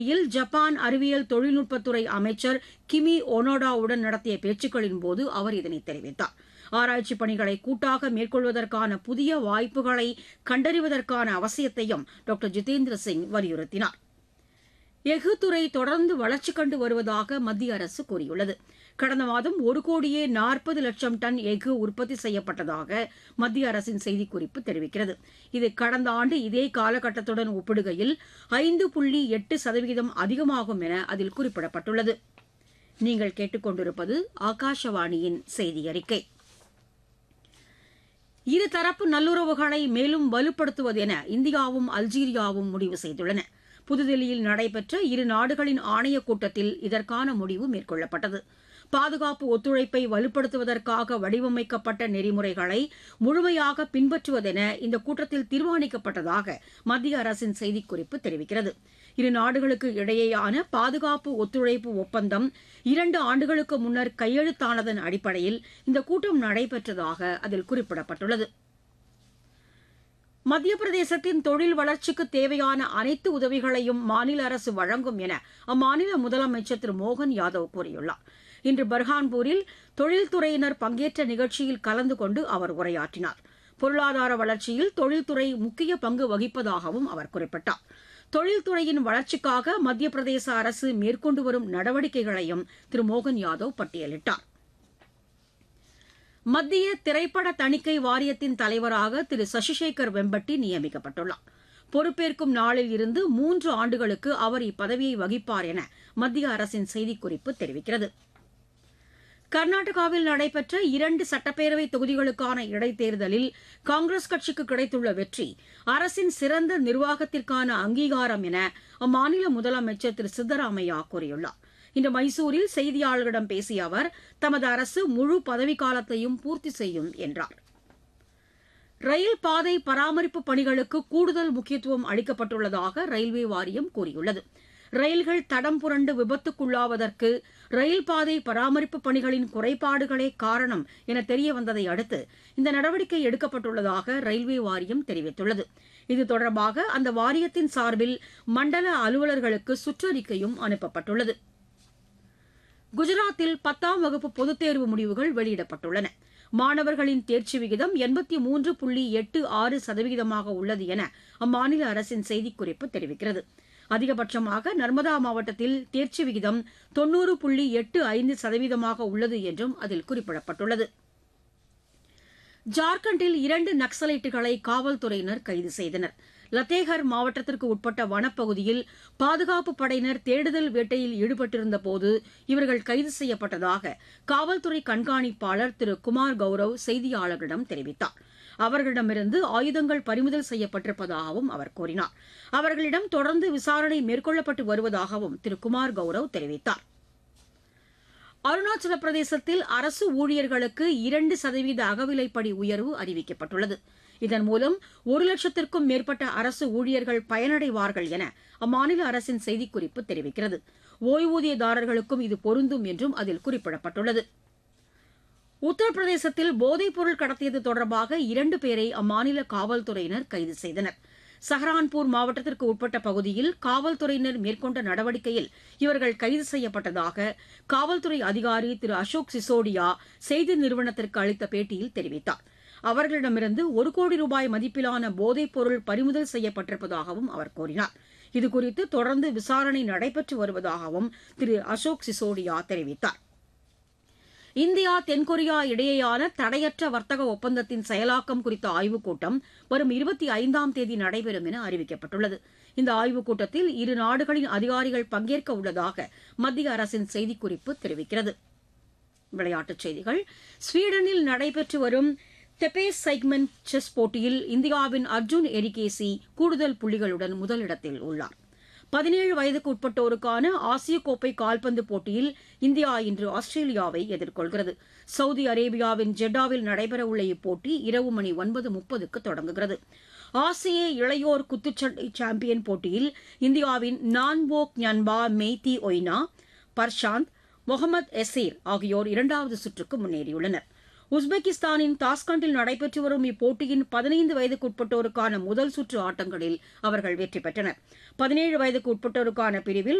இல் Japan அறிவியல் தொழில்நுட்பத்துறை அமைச்சர் கிமி ஒனோடாவுடன் நடத்திய பேச்சுக்களின்போது அவர் இதனை தெரிவித்தார் ஆராய்ச்சிப் பணிகளை கூட்டாக மேற்கொள்வதற்கான புதிய வாய்ப்புகளை கண்டறிவதற்கான அவசியத்தையும் டாக்டர் ஜிதேந்திர சிங் வலியுறுத்தினார் எஃகு துறை தொடர்ந்து வளர்ச்சி கண்டு வருவதாக மத்திய அரசு கூறியுள்ளது கடந்த மாதம் ஒரு கோடியே நாற்பது லட்சம் டன் எஃகு உற்பத்தி செய்யப்பட்டதாக மத்திய அரசின் செய்திக்குறிப்பு தெரிவிக்கிறது இது கடந்த ஆண்டு இதே காலகட்டத்துடன் ஒப்பிடுகையில் ஐந்து புள்ளி எட்டு சதவீதம் அதிகமாகும் என அதில் குறிப்பிடப்பட்டுள்ளது நீங்கள் கேட்டுக்கொண்டிருப்பது ஆகாஷவாணியின் செய்தி அறிக்கை இருதரப்பு நல்லுறவுகளை மேலும் வலுப்படுத்துவது என இந்தியாவும் அல்ஜீரியாவும் முடிவு செய்துள்ளன புதுதில்லியில் நடைபெற்ற இரு நாடுகளின் ஆணையக் கூட்டத்தில் இதற்கான முடிவு மேற்கொள்ளப்பட்டது பாதுகாப்பு ஒத்துழைப்பை வலுப்படுத்துவதற்காக வடிவமைக்கப்பட்ட நெறிமுறைகளை முழுமையாக பின்பற்றுவதென இந்த கூட்டத்தில் தீர்மானிக்கப்பட்டதாக மத்திய அரசின் செய்திக்குறிப்பு தெரிவிக்கிறது இரு நாடுகளுக்கு இடையேயான பாதுகாப்பு ஒத்துழைப்பு ஒப்பந்தம் இரண்டு ஆண்டுகளுக்கு முன்னர் கையெழுத்தானதன் அடிப்படையில் இந்த கூட்டம் நடைபெற்றதாக அதில் குறிப்பிடப்பட்டுள்ளது மத்திய பிரதேசத்தின் தொழில் வளர்ச்சிக்கு தேவையான அனைத்து உதவிகளையும் மாநில அரசு வழங்கும் என அம்மாநில முதலமைச்சர் திரு மோகன் யாதவ் கூறியுள்ளார் இன்று பர்ஹான்பூரில் தொழில்துறையினர் பங்கேற்ற நிகழ்ச்சியில் கலந்து கொண்டு அவர் உரையாற்றினார் பொருளாதார வளர்ச்சியில் தொழில்துறை முக்கிய பங்கு வகிப்பதாகவும் அவர் குறிப்பிட்டார் தொழில்துறையின் வளர்ச்சிக்காக மத்திய பிரதேச அரசு மேற்கொண்டு வரும் நடவடிக்கைகளையும் திரு மோகன் யாதவ் பட்டியலிட்டார் மத்திய திரைப்பட தணிக்கை வாரியத்தின் தலைவராக திரு சசிசேகர் வெம்பட்டி நியமிக்கப்பட்டுள்ளார் பொறுப்பேற்கும் நாளில் இருந்து மூன்று ஆண்டுகளுக்கு அவர் இப்பதவியை வகிப்பார் என மத்திய அரசின் செய்திக்குறிப்பு தெரிவிக்கிறது கர்நாடகாவில் நடைபெற்ற இரண்டு சட்டப்பேரவை தொகுதிகளுக்கான இடைத்தேர்தலில் காங்கிரஸ் கட்சிக்கு கிடைத்துள்ள வெற்றி அரசின் சிறந்த நிர்வாகத்திற்கான அங்கீகாரம் என அம்மாநில முதலமைச்சர் திரு சித்தராமையா கூறியுள்ளார் இன்று மைசூரில் செய்தியாளர்களிடம் பேசிய அவர் தமது அரசு முழு பதவிக்காலத்தையும் பூர்த்தி செய்யும் என்றார் ரயில் பாதை பராமரிப்பு பணிகளுக்கு கூடுதல் முக்கியத்துவம் அளிக்கப்பட்டுள்ளதாக ரயில்வே வாரியம் கூறியுள்ளது ரயில்கள் தடம் புரண்டு விபத்துக்குள்ளாவதற்கு ரயில் பாதை பராமரிப்பு பணிகளின் குறைபாடுகளே காரணம் என தெரிய வந்ததை அடுத்து இந்த நடவடிக்கை எடுக்கப்பட்டுள்ளதாக ரயில்வே வாரியம் தெரிவித்துள்ளது இது தொடர்பாக அந்த வாரியத்தின் சார்பில் மண்டல அலுவலர்களுக்கு சுற்றறிக்கையும் அனுப்பப்பட்டுள்ளது குஜராத்தில் பத்தாம் வகுப்பு பொதுத் தேர்வு முடிவுகள் வெளியிடப்பட்டுள்ளன மாணவர்களின் தேர்ச்சி விகிதம் எண்பத்தி மூன்று புள்ளி எட்டு ஆறு சதவீதமாக உள்ளது என அம்மாநில அரசின் செய்திக்குறிப்பு தெரிவிக்கிறது அதிகபட்சமாக நர்மதா மாவட்டத்தில் தேர்ச்சி விகிதம் தொன்னூறு புள்ளி எட்டு ஐந்து சதவீதமாக உள்ளது என்றும் அதில் குறிப்பிடப்பட்டுள்ளது ஜார்க்கண்டில் இரண்டு நக்சலைட்டுகளை காவல்துறையினர் கைது செய்தனர் லத்தேகர் மாவட்டத்திற்கு உட்பட்ட வனப்பகுதியில் பாதுகாப்பு படையினர் தேடுதல் வேட்டையில் ஈடுபட்டிருந்த போது இவர்கள் கைது செய்யப்பட்டதாக காவல்துறை கண்காணிப்பாளர் திரு குமார் கௌரவ் செய்தியாளர்களிடம் தெரிவித்தார் அவர்களிடமிருந்து ஆயுதங்கள் பறிமுதல் செய்யப்பட்டிருப்பதாகவும் அவர் கூறினார் அவர்களிடம் தொடர்ந்து விசாரணை மேற்கொள்ளப்பட்டு வருவதாகவும் திரு குமார் கௌரவ் தெரிவித்தார் அருணாச்சல பிரதேசத்தில் அரசு ஊழியர்களுக்கு இரண்டு சதவீத அகவிலைப்படி உயர்வு அறிவிக்கப்பட்டுள்ளது இதன் மூலம் ஒரு லட்சத்திற்கும் மேற்பட்ட அரசு ஊழியர்கள் பயனடைவார்கள் என அம்மாநில அரசின் செய்திக்குறிப்பு தெரிவிக்கிறது ஓய்வூதியதாரர்களுக்கும் இது பொருந்தும் என்றும் அதில் குறிப்பிடப்பட்டுள்ளது உத்தரப்பிரதேசத்தில் போதைப்பொருள் கடத்தியது தொடர்பாக இரண்டு பேரை அம்மாநில காவல்துறையினர் கைது செய்தனர் சஹரான்பூர் மாவட்டத்திற்கு உட்பட்ட பகுதியில் காவல்துறையினர் மேற்கொண்ட நடவடிக்கையில் இவர்கள் கைது செய்யப்பட்டதாக காவல்துறை அதிகாரி திரு அசோக் சிசோடியா செய்தி நிறுவனத்திற்கு அளித்த பேட்டியில் தெரிவித்தார் அவர்களிடமிருந்து ஒரு கோடி ரூபாய் மதிப்பிலான போதைப் பொருள் பறிமுதல் செய்யப்பட்டிருப்பதாகவும் அவர் கூறினார் இதுகுறித்து தொடர்ந்து விசாரணை நடைபெற்று வருவதாகவும் திரு அசோக் சிசோடியா தெரிவித்தார் இந்தியா தென்கொரியா இடையேயான தடையற்ற வர்த்தக ஒப்பந்தத்தின் செயலாக்கம் குறித்த ஆய்வுக் கூட்டம் வரும் இருபத்தி ஐந்தாம் தேதி நடைபெறும் என அறிவிக்கப்பட்டுள்ளது இந்த ஆய்வுக் கூட்டத்தில் இரு நாடுகளின் அதிகாரிகள் பங்கேற்க உள்ளதாக மத்திய அரசின் செய்திக்குறிப்பு தெரிவிக்கிறது விளையாட்டுச் செய்திகள் ஸ்வீடனில் நடைபெற்று வரும் தெபேஸ் சைக்மெண்ட் செஸ் போட்டியில் இந்தியாவின் அர்ஜுன் எரிகேசி கூடுதல் புள்ளிகளுடன் முதலிடத்தில் உள்ளார் பதினேழு வயதுக்கு உட்பட்டோருக்கான ஆசிய கோப்பை கால்பந்து போட்டியில் இந்தியா இன்று ஆஸ்திரேலியாவை எதிர்கொள்கிறது சவுதி அரேபியாவின் ஜெட்டாவில் நடைபெறவுள்ள இப்போட்டி இரவு மணி ஒன்பது முப்பதுக்கு தொடங்குகிறது ஆசிய இளையோர் குத்துச்சண்டை சாம்பியன் போட்டியில் இந்தியாவின் நான்போக் ஞான்பா மெய்தி ஒய்னா பர்ஷாந்த் முகமது எசீர் ஆகியோர் இரண்டாவது சுற்றுக்கு முன்னேறியுள்ளனர் உஸ்பெகிஸ்தானின் தாஸ்கண்டில் நடைபெற்று வரும் இப்போட்டியின் பதினைந்து வயதுக்குட்பட்டோருக்கான முதல் சுற்று ஆட்டங்களில் அவர்கள் வெற்றி பெற்றனர் பதினேழு வயதுக்கு உட்பட்டோருக்கான பிரிவில்